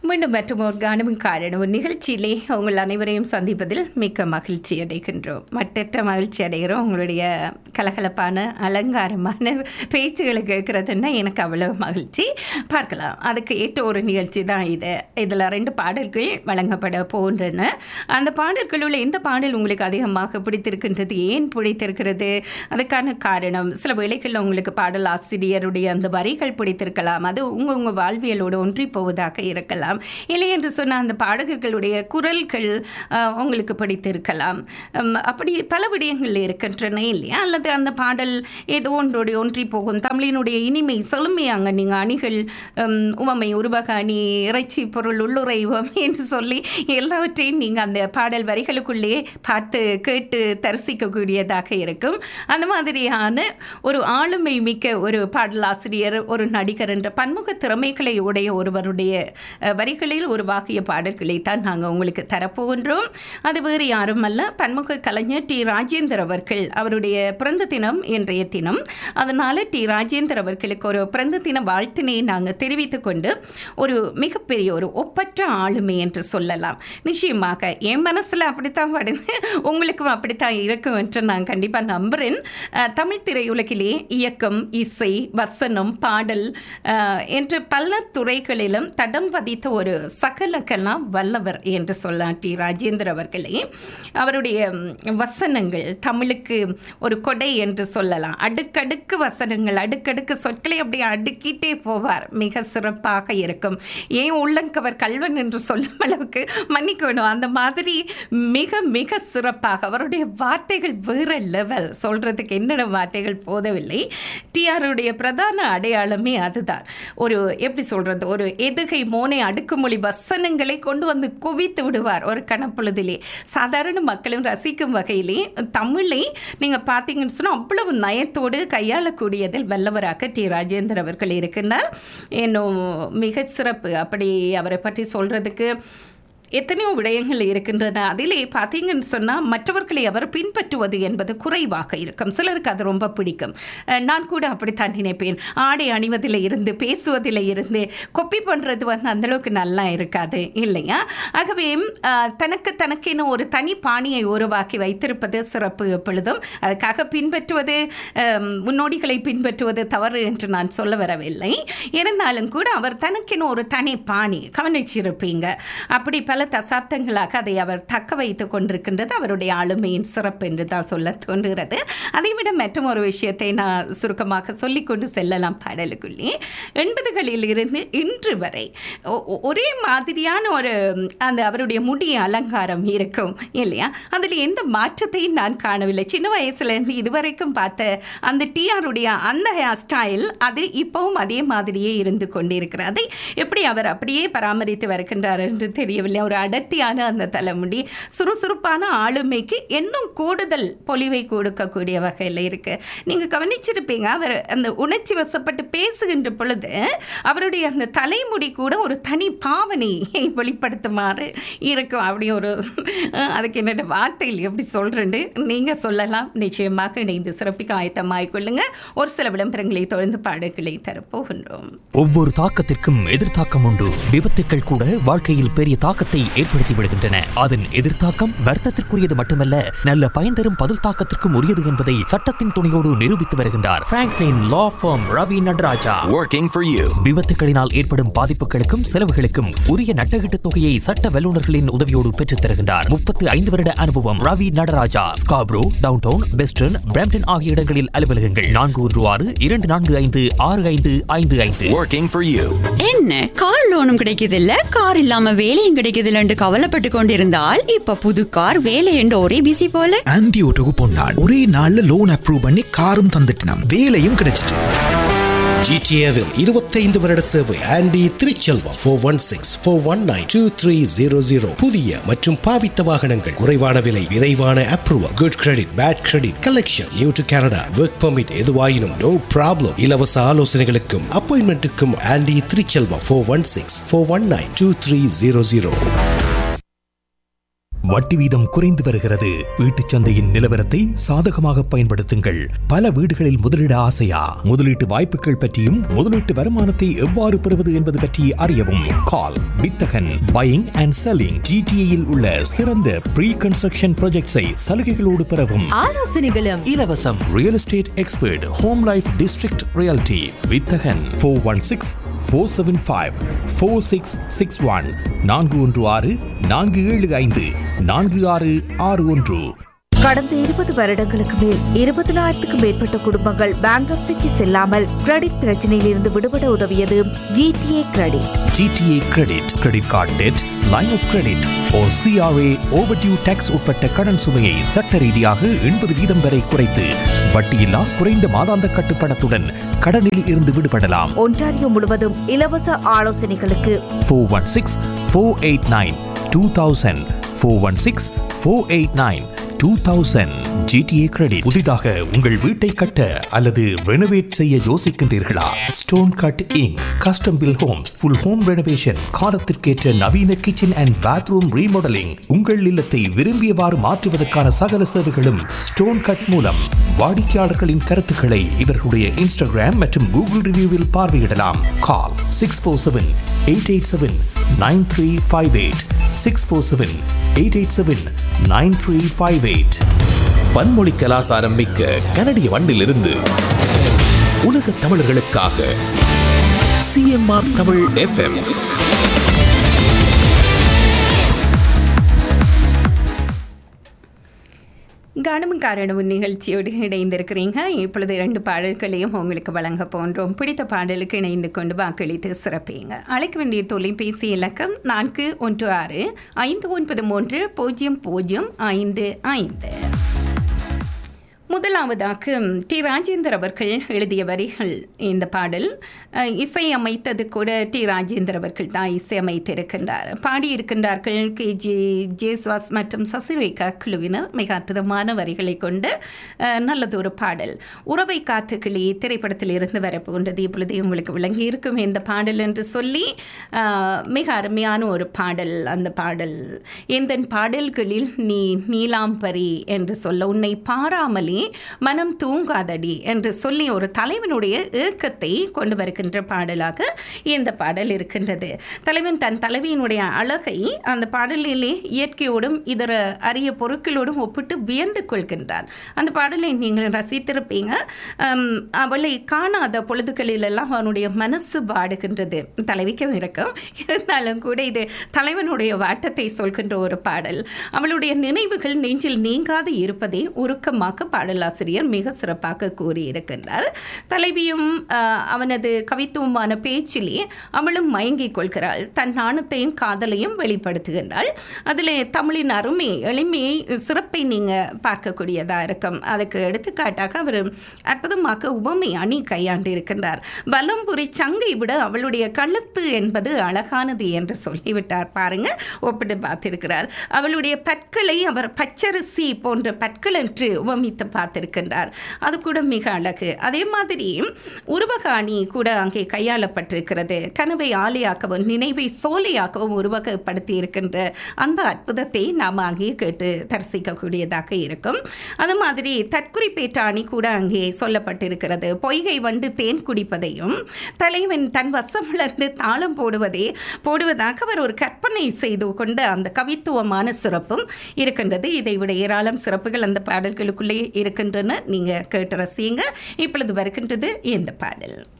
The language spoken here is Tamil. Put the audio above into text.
மீண்டும் மற்றும் ஒரு காணும் காரணம் நிகழ்ச்சியிலே உங்கள் அனைவரையும் சந்திப்பதில் மிக்க மகிழ்ச்சி அடைகின்றோம் மட்டற்ற மகிழ்ச்சி அடைகிறோம் உங்களுடைய கலகலப்பான அலங்காரமான பேச்சுகளை கேட்குறதுன்னா எனக்கு அவ்வளோ மகிழ்ச்சி பார்க்கலாம் அதுக்கு ஏற்ற ஒரு நிகழ்ச்சி தான் இது இதில் ரெண்டு பாடல்கள் வழங்கப்பட போன்றன அந்த பாடல்களுள்ள எந்த பாடல் உங்களுக்கு அதிகமாக பிடித்திருக்கின்றது ஏன் பிடித்திருக்கிறது அதுக்கான காரணம் சில வேளைகளில் உங்களுக்கு பாடல் ஆசிரியருடைய அந்த வரிகள் பிடித்திருக்கலாம் அது உங்கள் உங்கள் வாழ்வியலோடு ஒன்றி போவதாக இருக்கலாம் இல்லை என்று சொன்ன அந்த பாடகர்களுடைய குரல்கள் அஹ், உங்களுக்கு பிடித்திருக்கலாம் உம், அப்படி பல விடயங்கள் இருக்கின்றன இல்லையா அல்லது அந்த பாடல் ஏதோ ஒன்றோடு ஒன்றி போகும் தமிழினுடைய இனிமை செழுமையாங்க நீங்கள் அணிகள் உம், உவமை உருவக அணி இறைச்சி பொருள் உள்ளுரை உவமை என்று சொல்லி எல்லாவற்றையும் நீங்கள் அந்த பாடல் வரிகளுக்குள்ளே பார்த்து கேட்டு தரிசிக்கக்கூடியதாக இருக்கும் அந்த மாதிரியான ஒரு ஆளுமை மிக்க ஒரு பாடலாசிரியர் ஒரு நடிகர் என்ற பன்முக திறமைகளை உடைய ஒருவருடைய அஹ், வரிகளில் உருவாகிய பாடல்களை தான் நாங்கள் உங்களுக்கு தரப்போகின்றோம் அது வேறு யாரும் அல்ல பன்முக கலைஞர் டி ராஜேந்தர் அவர்கள் அவருடைய பிறந்த தினம் இன்றைய தினம் அதனால் டி ராஜேந்தர் அவர்களுக்கு ஒரு பிறந்த தின வாழ்த்தினை நாங்கள் தெரிவித்துக் கொண்டு ஒரு மிகப்பெரிய ஒரு ஒப்பற்ற ஆளுமை என்று சொல்லலாம் நிச்சயமாக என் மனசில் அப்படித்தான் படுது உங்களுக்கும் அப்படித்தான் இருக்கும் என்று நான் கண்டிப்பாக நம்புகிறேன் அஹ், தமிழ் திரையுலகிலே இயக்கம் இசை வசனம் பாடல் அஹ், என்று பல துறைகளிலும் தடம் பதித்த ஒரு சகலக்கெல்லாம் வல்லவர் என்று சொல்லலாம் டி ராஜேந்தர் அவர்களே அவருடைய ம், வசனங்கள் தமிழுக்கு ஒரு கொடை என்று சொல்லலாம் அடுக்கடுக்கு வசனங்கள் அடுக்கடுக்கு சொற்களை அப்படியே அடுக்கிட்டே போவார் மிக சிறப்பாக இருக்கும் ஏன் உள்ளங்கவர் கல்வன் என்று சொல்லும் அளவுக்கு மன்னிக்கணும் அந்த மாதிரி மிக மிக சிறப்பாக அவருடைய வார்த்தைகள் வேற லெவல் சொல்றதுக்கு என்னென்ன வார்த்தைகள் போதவில்லை டிஆருடைய பிரதான அடையாளமே அதுதான் ஒரு எப்படி சொல்றது ஒரு எதுகை மோனை அடுக்குமொழி வசனங்களை கொண்டு வந்து குவித்து விடுவார் ஒரு கணப்பொழுதிலே சாதாரண மக்களும் ரசிக்கும் வகையிலே தமிழை நீங்கள் பார்த்தீங்கன்னு சொன்னால் அவ்வளவு நயத்தோடு கையாளக்கூடியதில் வல்லவராக டி ராஜேந்தர் அவர்கள் இருக்கின்றார் இன்னும் மிக சிறப்பு அப்படி அவரை பற்றி சொல்றதுக்கு எத்தனையோ விடயங்கள் இருக்கின்றன அதிலே பார்த்தீங்கன்னு சொன்னால் மற்றவர்களை அவர் பின்பற்றுவது என்பது குறைவாக இருக்கும் சிலருக்கு அது ரொம்ப பிடிக்கும் அஹ் நான் கூட அப்படித்தான் நினைப்பேன் ஆடை அணிவதில் இருந்து பேசுவதில் இருந்து கொப்பி பண்ணுறது வந்து அந்தளவுக்கு நல்லா இருக்காது இல்லையா ஆகவே அஹ், தனக்கு தனக்கென ஒரு தனி பாணியை உருவாக்கி வைத்திருப்பது சிறப்பு எப்பொழுதும் அதுக்காக பின்பற்றுவது அஹ், முன்னோடிகளை பின்பற்றுவது தவறு என்று நான் சொல்ல வரவில்லை இருந்தாலும் கூட அவர் தனக்கென ஒரு தனி பாணி கவனிச்சிருப்பீங்க அப்படி பல தசாப்தங்களாக அதை அவர் தக்க வைத்துக் கொண்டிருக்கின்றது அவருடைய ஆளுமையின் சிறப்பு என்று தான் சொல்ல தோன்றுகிறது அதை விட மற்றும் ஒரு விஷயத்தை நான் சுருக்கமாக சொல்லிக்கொண்டு செல்லலாம் பாடலுக்குள்ளே எண்பதுகளில் இருந்து இன்று வரை ஒ- ஒ- ஒரே மாதிரியான ஒரு ம், அந்த அவருடைய முடி அலங்காரம் இருக்கும் இல்லையா அதில் எந்த மாற்றத்தையும் நான் காணவில்லை சின்ன வயசுலேருந்து இதுவரைக்கும் பார்த்த அந்த டிஆருடைய அந்த ஹேர் ஸ்டைல் அது இப்போவும் அதே மாதிரியே இருந்து கொண்டிருக்கிறது அதை எப்படி அவர் அப்படியே பராமரித்து வருகின்றார் என்று தெரியவில்லை ஒரு அடர்த்தியான அந்த தலைமுடி சுறுசுறுப்பான ஆளுமைக்கு இன்னும் கூடுதல் பொலிவை கொடுக்கக்கூடிய வகையில் இருக்கு நீங்கள் கவனிச்சிருப்பீங்க அவர் அந்த உணர்ச்சி வசப்பட்டு பேசுகின்ற பொழுது அவருடைய அந்த தலைமுடி கூட ஒரு தனி பாவனையை வெளிப்படுத்துமாறு இருக்கும் அப்படி ஒரு அஹ், அதுக்கு என்னென்ன வார்த்தைகள் எப்படி சொல்கிறேன்னு நீங்கள் சொல்லலாம் நிச்சயமாக இணைந்து சிறப்பிக்க ஆயத்தமாகிக் கொள்ளுங்க ஒரு சில விளம்பரங்களை தொடர்ந்து பாடல்களை தரப்போகின்றோம் ஒவ்வொரு தாக்கத்திற்கும் எதிர்த்தாக்கம் உண்டு விபத்துக்கள் கூட வாழ்க்கையில் பெரிய தாக்கத்தை ஏற்படுத்தி விடுகின்றன அதன் எதிர்த்தாக்கம் வர்த்தத்திற்குரியது மட்டுமல்ல நல்ல பயன் தரும் பதில் தாக்கத்திற்கும் உரியது என்பதை சட்டத்தின் துணையோடு நிரூபித்து வருகின்றார் Franklin law firm Ravi Nadaraja Working for you. விபத்துகளினால் ஏற்படும் பாதிப்புகளுக்கும் செலவுகளுக்கும் உரிய நட்டகீட்டு தொகையை சட்ட வல்லுநர்களின் உதவியோடு பெற்றுத் தருகின்றார் முப்பத்து ஐந்து வருட அனுபவம் Ravi Nataraja Scarborough downtown western Brampton ஆகிய இடங்களில் அலுவலகங்கள் நான்கு ஒன்று ஆறு இரண்டு நான்கு ஐந்து ஆறு ஐந்து ஐந்து ஐந்து Working for you. என்ன கார் லோனும் கிடைக்குது இல்ல கார் இல்லாம வேலையும் கிடைக்குது இல்லன்னு கவலைப்பட்டு கொண்டிருந்தால் இப்ப புது கார் வேலை என்று ஒரே பிசி போல ஆன்டி ஓட்டோக்கு பொன்னான் ஒரே நாள்ல லோன் அப்ரூவ் பண்ணி காரும் தந்துட்டான் வேலையும் கிடைச்சிட்டு ஜிடிஏவில் இருபத்தைந்து வருட சேவை Andy Thiruchelvam four one six four one nine two three zero zero புதிய மற்றும் பாவித்த வாகனங்கள் குறைவான விலை விரைவான approval good credit bad credit collection new to Canada work permit எதுவாயினும் நோ ப்ராப்ளம் இலவச ஆலோசனைகளுக்கும் அப்பாயின்மெண்ட்டுக்கும் Andy Thiruchelvam four one six four one nine two three zero zero வட்டி வீதம் குறைந்து வருகிறது வீட்டுச் சந்தையின் நிலவரத்தை சாதகமாக பயன்படுத்துங்கள் பல வீடுகளில் முதலீட ஆசையா முதலீட்டு வாய்ப்புகள் பற்றியும் முதலீட்டு வருமானத்தை எவ்வாறு பெறுவது என்பது பற்றி அறியவும் கால் வித்தகன் பையிங் அண்ட் செல்லிங் ஜிடிஏயில் உள்ள சிறந்த ப்ரீ கன்ஸ்ட்ரக்ஷன் ப்ராஜெக்ட்ஸை சலுகைகளோடு பெறவும் ஆலோசனைகளும் இலவசம் real estate expert home life district realty Vithagan four one six four seven five four six six one நான்கு ஒன்று ஆறு நான்கு ஏழு ஐந்து நான்கு ஆறு ஆறு ஒன்று கடந்த இருபது வருடங்களுக்கு மேல் இருபதனாயிரத்துக்கும் மேற்பட்ட குடும்பங்கள் பேங்க்ரப்சிக்கு செல்லாமல் கிரெடிட் பிரச்சனையில் இருந்து விடுபட உதவியது GTA credit GTA credit credit card debt line of credit or CRA overdue tax உட்பட்ட கடன் சுமையை சட்ட ரீதியாக எண்பது வீதம் வரை குறைத்து வட்டியில்லா குறைந்த மாதாந்த கட்டுப்பணத்துடன் கடனில் இருந்து விடுபடலாம் ஒன்டாரியோ முழுவதும் இலவச ஆலோசனைகளுக்கு four one six four eight nine two thousand four one six four eight nine two thousand GTA credit புதிதாக உங்கள் வீட்டை கட்ட அல்லது ரெனோவேட் செய்ய யோசிக்கின்றீர்களா stone cut inc custom build homes full home renovation காலத்திற்கேற்ற நவீன கிச்சன் அண்ட் பாத்ரூம் ரீமாடலிங் உங்கள் இல்லத்தை விரும்பியவாறு மாற்றுவதற்கான சகல சேவைகளும் ஸ்டோன் கட் மூலம் வாடிக்கையாளர்களின் கருத்துக்களை இவர்களுடைய இன்ஸ்டாகிராம் மற்றும் கூகுள் ரிவ்யூவில் பார்வையிடலாம் call six four seven eight eight seven nine three five eight six four seven eight eight seven nine three five eight பன்மொழி கலாசாரம் மிக்க கனடிய மண்ணிலிருந்து உலக தமிழர்களுக்காக சிஎம்ஆர் தமிழ் எஃப்எம் கனமும் காரணமும் நிகழ்ச்சியோடு இணைந்திருக்கிறீங்க இப்பொழுது இரண்டு பாடல்களையும் உங்களுக்கு வழங்க போன்றோம் பிடித்த பாடலுக்கு இணைந்து கொண்டு வாக்களித்து சிறப்பீங்க அழைக்க வேண்டிய தொலைபேசி இலக்கம் நான்கு ஒன்று ஆறு ஐந்து ஒன்பது மூன்று பூஜ்ஜியம் பூஜ்ஜியம் ஐந்து ஐந்து முதலாவதாக டி ராஜேந்தர் அவர்கள் எழுதிய வரிகள் இந்த பாடல் அஹ், இசை அமைத்தது கூட டி ராஜேந்தர் அவர்கள் தான் இசை அமைத்திருக்கின்றார் பாடியிருக்கின்றார்கள் கே ஜே ஜேஸ்வாஸ் மற்றும் சசிரேகா குழுவினர் மிக அற்புதமான வரிகளை கொண்டு அஹ், நல்லதொரு பாடல் உறவை காத்து கிளி திரைப்படத்தில் இருந்து வரப்போன்றது இப்பொழுது உங்களுக்கு விளங்கி இருக்கும் இந்த பாடல் என்று சொல்லி அஹ், மிக அருமையான ஒரு பாடல் அந்த பாடல் எந்தன் பாடல்களில் நீ நீலாம்பரி என்று சொல்ல உன்னை பாராமலே மனம் தூங்காதடி என்று சொல்லி ஒரு தலைவனுடைய ஏக்கத்தை கொண்டு வருகின்ற பாடலாக இந்த பாடல் இருக்கின்றது தலைவன் தன் தலைவியினுடைய அழகை அந்த பாடலிலே இயற்கையோடும் இதர அரிய பொருட்களோடும் ஒப்பிட்டு வியந்து கொள்கின்றார் அந்த பாடலை நீங்கள் ரசித்திருப்பீங்க அம், அவளை காணாத பொழுதுகளிலெல்லாம் அவனுடைய மனசு வாடுகின்றது தலைவிக்கும் இருக்கும் இருந்தாலும் கூட இது தலைவனுடைய வாட்டத்தை சொல்கின்ற ஒரு பாடல் அவளுடைய நினைவுகள் நெஞ்சில் நீங்காது இருப்பதை உருக்கமாக பாடலாசிரியர் மிக சிறப்பாக கூறியிருக்கின்றார் தலைவியும் ஆஹ், அவனது கவித்துவமான பேச்சிலே அவளும் மயங்கிக் கொள்கிறாள் தன் நாணத்தையும் காதலையும் வெளிப்படுத்துகின்றாள் அதில் தமிழின் அருமை எளிமையை சிறப்பை நீங்கள் பார்க்கக்கூடியதாக இருக்கும் அதுக்கு எடுத்துக்காட்டாக அவர் அற்புதமாக உவமை அணி கையாண்டு இருக்கின்றார் வலம்புரி சங்கை விட அவளுடைய கழுத்து என்பது அழகானது என்று சொல்லிவிட்டார் பாருங்க ஒப்பிட்டு பார்த்திருக்கிறார் அவளுடைய பற்களை அவர் பச்சரிசி போன்ற பற்கள் என்று உவமித்து பார்த்திருக்கின்றார் அது கூட மிக அழகு அதே மாதிரி உருவகாணி கூட அங்கே கையாளப்பட்டிருக்கிறது கனவை ஆலையாக்கவும் நினைவை சோலையாக்கவும் உருவகப்படுத்தி இருக்கின்ற அந்த அற்புதத்தை நாம் அங்கே கேட்டு தரிசிக்கக்கூடியதாக இருக்கும் அது மாதிரி தற்குறிப்பேற்ற அணி கூட அங்கே சொல்லப்பட்டிருக்கிறது பொய்கை வண்டு தேன் குடிப்பதையும் தலைவன் தன் வசமிழந்து தாளம் போடுவதே போடுவதாக அவர் ஒரு கற்பனை செய்து கொண்ட அந்த கவித்துவமான சிறப்பும் இருக்கின்றது இதை விட ஏராளம் சிறப்புகள் அந்த பாடல்களுக்குள்ளே இருக்கின்றன நீங்கள் கேட்டு ரசியுங்க இப்பொழுது வருகின்றது இந்த பாடல்